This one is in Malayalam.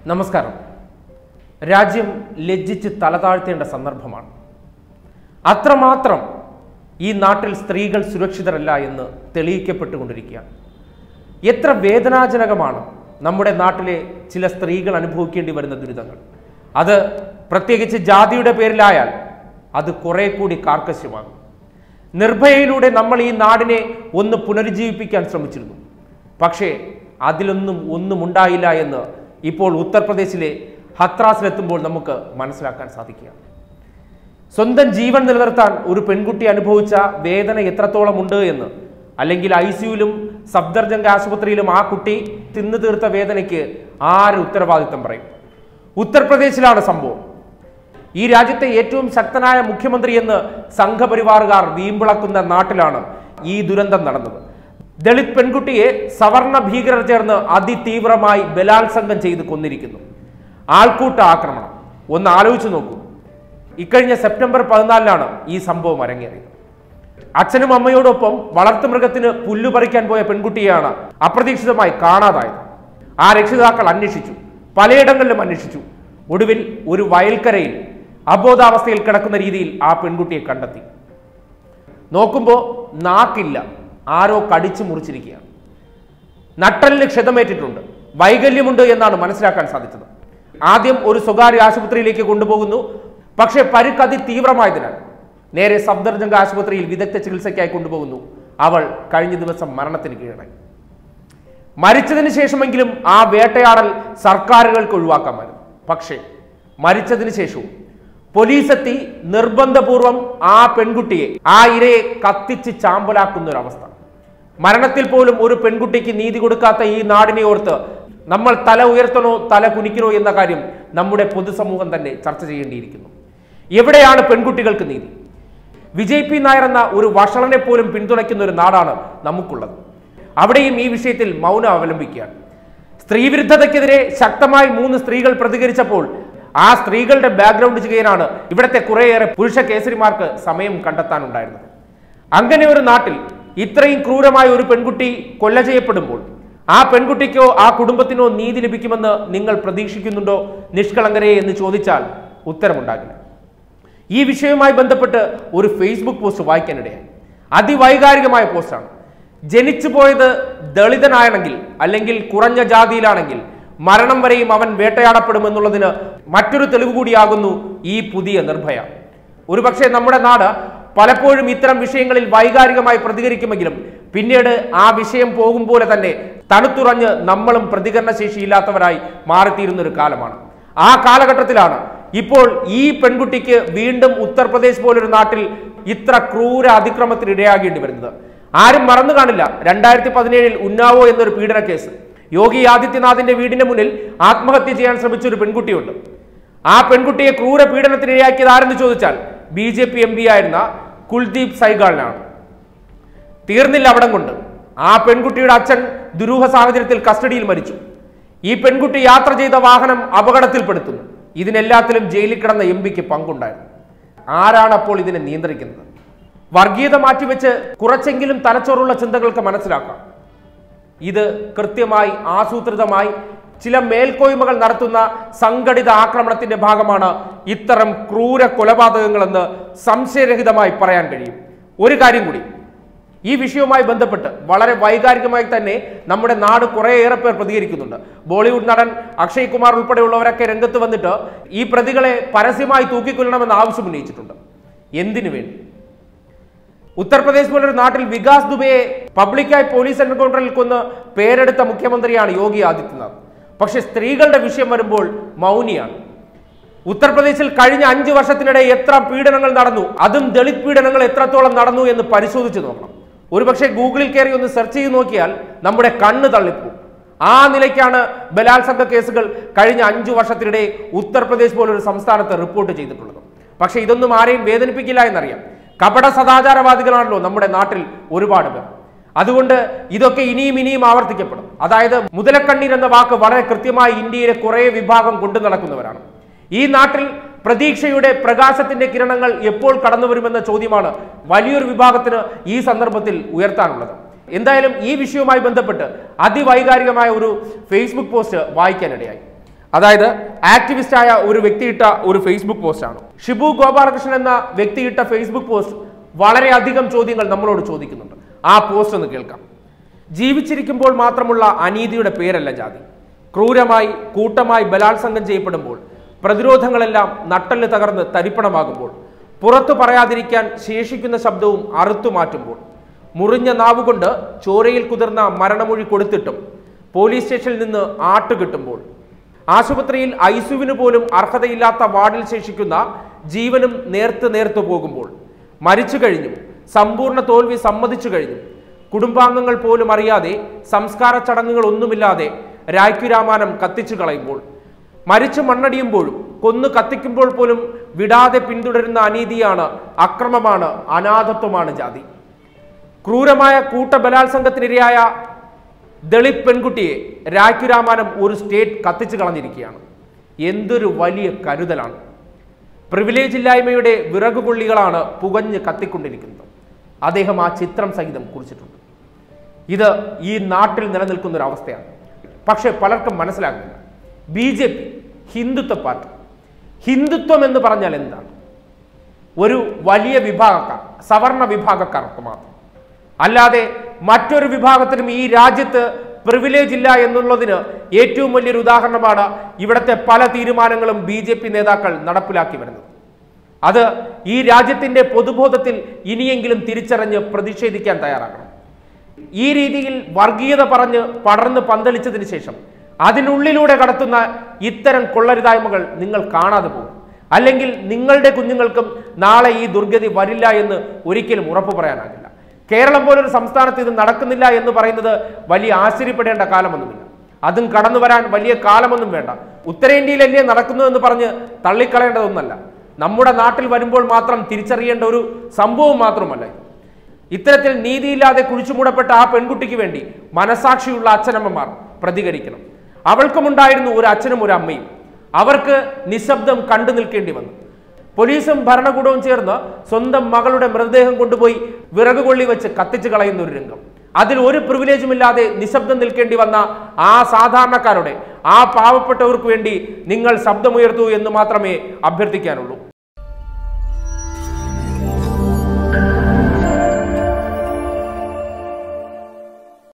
നമസ്കാരം രാജ്യം ലജ്ജിച്ച് തലതാഴ്ത്തേണ്ട സന്ദർഭമാണ് അത്രമാത്രം ഈ നാട്ടിൽ സ്ത്രീകൾ സുരക്ഷിതരല്ല എന്ന് തെളിയിക്കപ്പെട്ടുകൊണ്ടിരിക്കുകയാണ് എത്ര വേദനാജനകമാണ് നമ്മുടെ നാട്ടിലെ ചില സ്ത്രീകൾ അനുഭവിക്കേണ്ടി വരുന്ന ദുരിതങ്ങൾ അത് പ്രത്യേകിച്ച് ജാതിയുടെ പേരിലായാൽ അത് കുറെ കൂടി കാർക്കശ്യമാകും നിർഭയയിലൂടെ നമ്മൾ ഈ നാടിനെ ഒന്ന് പുനരുജ്ജീവിപ്പിക്കാൻ ശ്രമിച്ചിരുന്നു പക്ഷേ അതിലൊന്നും ഒന്നും ഉണ്ടായില്ല എന്ന് ഇപ്പോൾ ഉത്തർപ്രദേശിലെ ഹത്രാസിലെത്തുമ്പോൾ നമുക്ക് മനസ്സിലാക്കാൻ സാധിക്കുക സ്വന്തം ജീവൻ നിലനിർത്താൻ ഒരു പെൺകുട്ടി അനുഭവിച്ച വേദന എത്രത്തോളം ഉണ്ട് എന്ന് അല്ലെങ്കിൽ ഐ സിയുലും സഫ്ദർജംഗ് ആശുപത്രിയിലും ആ കുട്ടി തിന്നു തീർത്ത വേദനയ്ക്ക് ആര് ഉത്തരവാദിത്തം പറയും ഉത്തർപ്രദേശിലാണ് സംഭവം ഈ രാജ്യത്തെ ഏറ്റവും ശക്തനായ മുഖ്യമന്ത്രി എന്ന് സംഘപരിവാറുകാർ വീമ്പിളക്കുന്ന നാട്ടിലാണ് ഈ ദുരന്തം നടന്നത് ദളിത് പെൺകുട്ടിയെ സവർണ ഭീകരർ ചേർന്ന് അതിതീവ്രമായി ബലാത്സംഗം ചെയ്ത് കൊന്നിരിക്കുന്നു ആൾക്കൂട്ട ആക്രമണം ഒന്ന് ആലോചിച്ച് നോക്കൂ ഇക്കഴിഞ്ഞ സെപ്റ്റംബർ പതിനാലിനാണ് ഈ സംഭവം അരങ്ങേറിയത് അച്ഛനും അമ്മയോടൊപ്പം വളർത്തുമൃഗത്തിന് പുല്ലു പറിക്കാൻ പോയ പെൺകുട്ടിയെയാണ് അപ്രതീക്ഷിതമായി കാണാതായത് ആ രക്ഷിതാക്കൾ അന്വേഷിച്ചു പലയിടങ്ങളിലും അന്വേഷിച്ചു ഒടുവിൽ ഒരു വയൽക്കരയിൽ അബോധാവസ്ഥയിൽ കിടക്കുന്ന രീതിയിൽ ആ പെൺകുട്ടിയെ കണ്ടെത്തി നോക്കുമ്പോൾ നാക്കില്ല ആരോ കടിച്ചു മുറിച്ചിരിക്കുകയാണ് നട്ടലിന് ക്ഷതമേറ്റിട്ടുണ്ട് വൈകല്യമുണ്ട് എന്നാണ് മനസ്സിലാക്കാൻ സാധിച്ചത് ആദ്യം ഒരു സ്വകാര്യ ആശുപത്രിയിലേക്ക് കൊണ്ടുപോകുന്നു പക്ഷേ പരുക്ക് അതിതീവ്രമായതിനാൽ നേരെ സഫ്ദർജംഗ് ആശുപത്രിയിൽ വിദഗ്ധ ചികിത്സയ്ക്കായി കൊണ്ടുപോകുന്നു അവൾ കഴിഞ്ഞ ദിവസം മരണത്തിന് കീഴടങ്ങി മരിച്ചതിന് ശേഷമെങ്കിലും ആ വേട്ടയാടൽ സർക്കാരുകൾക്ക് ഒഴിവാക്കാമായിരുന്നു പക്ഷേ മരിച്ചതിന് ശേഷവും പോലീസ് എത്തി നിർബന്ധപൂർവം ആ പെൺകുട്ടിയെ ആ ഇരയെ കത്തിച്ച് ചാമ്പലാക്കുന്ന ഒരു അവസ്ഥ മരണത്തിൽ പോലും ഒരു പെൺകുട്ടിക്ക് നീതി കൊടുക്കാത്ത ഈ നാടിനെ ഓർത്ത് നമ്മൾ തല ഉയർത്തണോ തല കുനിക്കണോ എന്ന കാര്യം നമ്മുടെ പൊതുസമൂഹം തന്നെ ചർച്ച ചെയ്യേണ്ടിയിരിക്കുന്നു എവിടെയാണ് പെൺകുട്ടികൾക്ക് നീതി വിജയ് പി നായർ എന്ന ഒരു വഷളനെ പോലും പിന്തുണയ്ക്കുന്ന ഒരു നാടാണ് നമുക്കുള്ളത് അവിടെയും ഈ വിഷയത്തിൽ മൗനം അവലംബിക്കുകയാണ് സ്ത്രീവിരുദ്ധതയ്ക്കെതിരെ ശക്തമായി മൂന്ന് സ്ത്രീകൾ പ്രതികരിച്ചപ്പോൾ ആ സ്ത്രീകളുടെ ബാക്ക്ഗ്രൗണ്ട് ചെയ്യാനാണ് ഇവിടുത്തെ കുറേയേറെ പുരുഷ കേസരിമാർക്ക് സമയം കണ്ടെത്താനുണ്ടായിരുന്നത് അങ്ങനെ ഒരു നാട്ടിൽ ഇത്രയും ക്രൂരമായ ഒരു പെൺകുട്ടി കൊല്ല ചെയ്യപ്പെടുമ്പോൾ ആ പെൺകുട്ടിക്കോ ആ കുടുംബത്തിനോ നീതി ലഭിക്കുമെന്ന് നിങ്ങൾ പ്രതീക്ഷിക്കുന്നുണ്ടോ നിഷ്കളങ്കരെ എന്ന് ചോദിച്ചാൽ ഉത്തരമുണ്ടാകില്ല ഈ വിഷയവുമായി ബന്ധപ്പെട്ട് ഒരു ഫേസ്ബുക്ക് പോസ്റ്റ് വായിക്കാനിടയായി അതിവൈകാരികമായ പോസ്റ്റാണ് ജനിച്ചു പോയത് ദളിതനാണെങ്കിൽ അല്ലെങ്കിൽ കുറഞ്ഞ ജാതിയിലാണെങ്കിൽ മരണം വരെയും അവൻ വേട്ടയാടപ്പെടുമെന്നുള്ളതിന് മറ്റൊരു തെളിവ് കൂടിയാകുന്നു ഈ പുതിയ നിർഭയ ഒരുപക്ഷെ നമ്മുടെ നാട് പലപ്പോഴും ഇത്തരം വിഷയങ്ങളിൽ വൈകാരികമായി പ്രതികരിക്കുമെങ്കിലും പിന്നീട് ആ വിഷയം പോകും പോലെ തന്നെ തണുത്തുറഞ്ഞ് നമ്മളും പ്രതികരണശേഷിയില്ലാത്തവരായി മാറിത്തീരുന്ന ഒരു കാലമാണ് ആ കാലഘട്ടത്തിലാണ് ഇപ്പോൾ ഈ പെൺകുട്ടിക്ക് വീണ്ടും ഉത്തർപ്രദേശ് പോലൊരു നാട്ടിൽ ഇത്ര ക്രൂര അതിക്രമത്തിന് ഇടയാകേണ്ടി വരുന്നത് ആരും മറന്നു കാണില്ല രണ്ടായിരത്തി പതിനേഴിൽ ഉന്നാവോ എന്നൊരു പീഡന കേസ് യോഗി ആദിത്യനാഥിന്റെ വീടിന് മുന്നിൽ ആത്മഹത്യ ചെയ്യാൻ ശ്രമിച്ച ഒരു പെൺകുട്ടിയുണ്ട് ആ പെൺകുട്ടിയെ ക്രൂര പീഡനത്തിന് ഇരയാക്കിയത് ആരെന്ന് ചോദിച്ചാൽ B J P M P ആയിരുന്ന കുൽദീപ് സൈഗാളിനാണ് തീർന്നില്ല അവിടം കൊണ്ട് ആ പെൺകുട്ടിയുടെ അച്ഛൻ ദുരൂഹ സാഹചര്യത്തിൽ കസ്റ്റഡിയിൽ മരിച്ചു ഈ പെൺകുട്ടി യാത്ര ചെയ്ത വാഹനം അപകടത്തിൽപ്പെടുത്തുന്നു ഇതിനെല്ലാത്തിലും ജയിലിൽ കിടന്ന എം പിക്ക് പങ്കുണ്ടായിരുന്നു ആരാണ് അപ്പോൾ ഇതിനെ നിയന്ത്രിക്കുന്നത് വർഗീയത മാറ്റിവെച്ച് കുറച്ചെങ്കിലും തലച്ചോറുള്ള ചിന്തകൾക്ക് മനസ്സിലാക്കാം ഇത് കൃത്യമായി ആസൂത്രിതമായി ചില മേൽക്കോയ്മകൾ നടത്തുന്ന സംഘടിത ആക്രമണത്തിന്റെ ഭാഗമാണ് ഇത്തരം ക്രൂര കൊലപാതകങ്ങളെന്ന് സംശയരഹിതമായി പറയാൻ കഴിയും ഒരു കാര്യം കൂടി ഈ വിഷയവുമായി ബന്ധപ്പെട്ട് വളരെ വൈകാരികമായി തന്നെ നമ്മുടെ നാട് കുറേയേറെ പേർ പ്രതികരിക്കുന്നുണ്ട് ബോളിവുഡ് നടൻ അക്ഷയ് കുമാർ ഉൾപ്പെടെയുള്ളവരൊക്കെ രംഗത്ത് വന്നിട്ട് ഈ പ്രതികളെ പരസ്യമായി തൂക്കിക്കൊല്ലണമെന്ന് ആവശ്യം ഉന്നയിച്ചിട്ടുണ്ട് എന്തിനു വേണ്ടി ഉത്തർപ്രദേശ് പോലൊരു നാട്ടിൽ വികാസ് ദുബെയെ പബ്ലിക്കായി പോലീസ് എൻകൗണ്ടറിൽ കൊന്ന് പേരെടുത്ത മുഖ്യമന്ത്രിയാണ് യോഗി ആദിത്യനാഥ് പക്ഷെ സ്ത്രീകളുടെ വിഷയം വരുമ്പോൾ മൗനിയാണ് ഉത്തർപ്രദേശിൽ കഴിഞ്ഞ അഞ്ചു വർഷത്തിനിടെ എത്ര പീഡനങ്ങൾ നടന്നു അതും ദളിത് പീഡനങ്ങൾ എത്രത്തോളം നടന്നു എന്ന് പരിശോധിച്ച് നോക്കണം ഒരുപക്ഷെ ഗൂഗിളിൽ കയറി ഒന്ന് സെർച്ച് ചെയ്ത് നോക്കിയാൽ നമ്മുടെ കണ്ണ് തള്ളിപ്പോകും ആ നിലയ്ക്കാണ് ബലാത്സംഗ കേസുകൾ കഴിഞ്ഞ അഞ്ചു വർഷത്തിനിടെ ഉത്തർപ്രദേശ് പോലൊരു സംസ്ഥാനത്ത് റിപ്പോർട്ട് ചെയ്തിട്ടുള്ളത് പക്ഷെ ഇതൊന്നും ആരെയും വേദനിപ്പിക്കില്ല എന്നറിയാം കപട സദാചാരവാദികളാണല്ലോ നമ്മുടെ നാട്ടിൽ ഒരുപാട് പേർ അതുകൊണ്ട് ഇതൊക്കെ ഇനിയും ഇനിയും ആവർത്തിക്കപ്പെടും അതായത് മുതലക്കണ്ണീർ എന്ന വാക്ക് വളരെ കൃത്യമായി ഇന്ത്യയിലെ കുറേ വിഭാഗം കൊണ്ടു നടക്കുന്നവരാണ് ഈ നാട്ടിൽ പ്രതീക്ഷയുടെ പ്രകാശത്തിന്റെ കിരണങ്ങൾ എപ്പോൾ കടന്നു വരുമെന്ന ചോദ്യമാണ് വലിയൊരു വിഭാഗത്തിന് ഈ സന്ദർഭത്തിൽ ഉയർത്താനുള്ളത് എന്തായാലും ഈ വിഷയവുമായി ബന്ധപ്പെട്ട് അതിവൈകാരികമായ ഒരു ഫേസ്ബുക്ക് പോസ്റ്റ് വായിക്കാനിടയായി അതായത് ആക്ടിവിസ്റ്റായ ഒരു വ്യക്തിയിട്ട ഒരു ഫേസ്ബുക്ക് പോസ്റ്റാണ് ഷിബു ഗോപാലകൃഷ്ണൻ എന്ന വ്യക്തിയിട്ട ഫേസ്ബുക്ക് പോസ്റ്റ് വളരെയധികം ചോദ്യങ്ങൾ നമ്മളോട് ചോദിക്കുന്നുണ്ട് ആ പോസ്റ്റ് ഒന്ന് കേൾക്കാം ജീവിച്ചിരിക്കുമ്പോൾ മാത്രമുള്ള അനീതിയുടെ പേരല്ല ജാതി ക്രൂരമായി കൂട്ടമായി ബലാത്സംഗം ചെയ്യപ്പെടുമ്പോൾ പ്രതിരോധങ്ങളെല്ലാം നട്ടല് തകർന്ന് തരിപ്പണമാകുമ്പോൾ പുറത്തു പറയാതിരിക്കാൻ ശേഷിക്കുന്ന ശബ്ദവും അറുത്തു മാറ്റുമ്പോൾ മുറിഞ്ഞ നാവുകൊണ്ട് ചോരയിൽ കുതിർന്ന മരണമൊഴി കൊടുത്തിട്ടും പോലീസ് സ്റ്റേഷനിൽ നിന്ന് ആട്ട് കിട്ടുമ്പോൾ ആശുപത്രിയിൽ ഐസുവിന് പോലും അർഹതയില്ലാത്ത വാർഡിൽ ശേഷിക്കുന്ന ജീവനും നേർത്ത് നേർത്തു പോകുമ്പോൾ മരിച്ചു കഴിഞ്ഞും സമ്പൂർണ്ണ തോൽവി സമ്മതിച്ചു കഴിഞ്ഞും കുടുംബാംഗങ്ങൾ പോലും അറിയാതെ സംസ്കാര ചടങ്ങുകൾ ഒന്നുമില്ലാതെ രായ്ക്കുരാമാനം കത്തിച്ചു കളയുമ്പോൾ മരിച്ചു മണ്ണടിയുമ്പോഴും കൊന്നു കത്തിക്കുമ്പോൾ പോലും വിടാതെ പിന്തുടരുന്ന അനീതിയാണ് അക്രമമാണ് അനാഥത്വമാണ് ജാതി ക്രൂരമായ കൂട്ടബലാത്സംഗത്തിനിരയായ ദളിത് പെൺകുട്ടിയെ രാജ്യരാമാനം ഒരു സ്റ്റേറ്റ് കത്തിച്ചു കളഞ്ഞിരിക്കുകയാണ് എന്തൊരു വലിയ കരുതലാണ് പ്രിവിലേജ് ഇല്ലായ്മയുടെ വിറകുകൊള്ളികളാണ് പുകഞ്ഞ് കത്തിക്കൊണ്ടിരിക്കുന്നത് അദ്ദേഹം ആ ചിത്രം സഹിതം കുറിച്ചിട്ടുണ്ട് ഇത് ഈ നാട്ടിൽ നിലനിൽക്കുന്ന ഒരു അവസ്ഥയാണ് പക്ഷേ പലർക്കും മനസ്സിലാകുന്നില്ല B J P Hindutva party ഹിന്ദുത്വം എന്ന് പറഞ്ഞാൽ എന്താണ് ഒരു വലിയ വിഭാഗക്കാർ സവർണ വിഭാഗക്കാർക്ക് മാത്രം അല്ലാതെ മറ്റൊരു വിഭാഗത്തിനും ഈ രാജ്യത്ത് പ്രിവിലേജ് ഇല്ല എന്നുള്ളതിന് ഏറ്റവും വലിയൊരു ഉദാഹരണമാണ് ഇവിടുത്തെ പല തീരുമാനങ്ങളും ബി ജെ പി നേതാക്കൾ നടപ്പിലാക്കി വരുന്നത് അത് ഈ രാജ്യത്തിന്റെ പൊതുബോധത്തിൽ ഇനിയെങ്കിലും തിരിച്ചറിഞ്ഞ് പ്രതിഷേധിക്കാൻ തയ്യാറാക്കണം ഈ രീതിയിൽ വർഗീയത പറഞ്ഞ് പടർന്ന് പന്തലിച്ചതിന് ശേഷം അതിനുള്ളിലൂടെ കടത്തുന്ന ഇത്തരം കൊള്ളരുതായ്മകൾ നിങ്ങൾ കാണാതെ പോകും അല്ലെങ്കിൽ നിങ്ങളുടെ കുഞ്ഞുങ്ങൾക്കും നാളെ ഈ ദുർഗതി വരില്ല എന്ന് ഒരിക്കലും ഉറപ്പു പറയാനാകില്ല കേരളം പോലൊരു സംസ്ഥാനത്ത് ഇത് നടക്കുന്നില്ല എന്ന് പറയുന്നത് വലിയ ആശ്ചര്യപ്പെടേണ്ട കാലമൊന്നുമില്ല അതും കടന്നു വരാൻ വലിയ കാലമൊന്നും വേണ്ട ഉത്തരേന്ത്യയിലല്ലേ നടക്കുന്നു എന്ന് പറഞ്ഞ് തള്ളിക്കളയേണ്ടതൊന്നല്ല നമ്മുടെ നാട്ടിൽ വരുമ്പോൾ മാത്രം തിരിച്ചറിയേണ്ട ഒരു സംഭവം മാത്രമല്ല ഇത്. ഇത്തരത്തിൽ നീതിയില്ലാതെ കുഴിച്ചുമൂടപ്പെട്ട ആ പെൺകുട്ടിക്ക് വേണ്ടി മനസാക്ഷിയുള്ള അച്ഛനമ്മമാർ പ്രതികരിക്കണം അവൾക്കുമുണ്ടായിരുന്നു ഒരു അച്ഛനും ഒരു അമ്മയും അവർക്ക് നിശബ്ദം കണ്ടു നിൽക്കേണ്ടി വന്നു പോലീസും ഭരണകൂടവും ചേർന്ന് സ്വന്തം മകളുടെ മൃതദേഹം കൊണ്ടുപോയി വിറക് കൊള്ളി വെച്ച് കത്തിച്ചു കളയുന്ന ഒരു രംഗം അതിൽ ഒരു പ്രിവിലേജും ഇല്ലാതെ നിശബ്ദം നിൽക്കേണ്ടി വന്ന ആ സാധാരണക്കാരുടെ ആ പാവപ്പെട്ടവർക്ക് വേണ്ടി നിങ്ങൾ ശബ്ദമുയർത്തൂ എന്ന് മാത്രമേ അഭ്യർത്ഥിക്കാനുള്ളൂ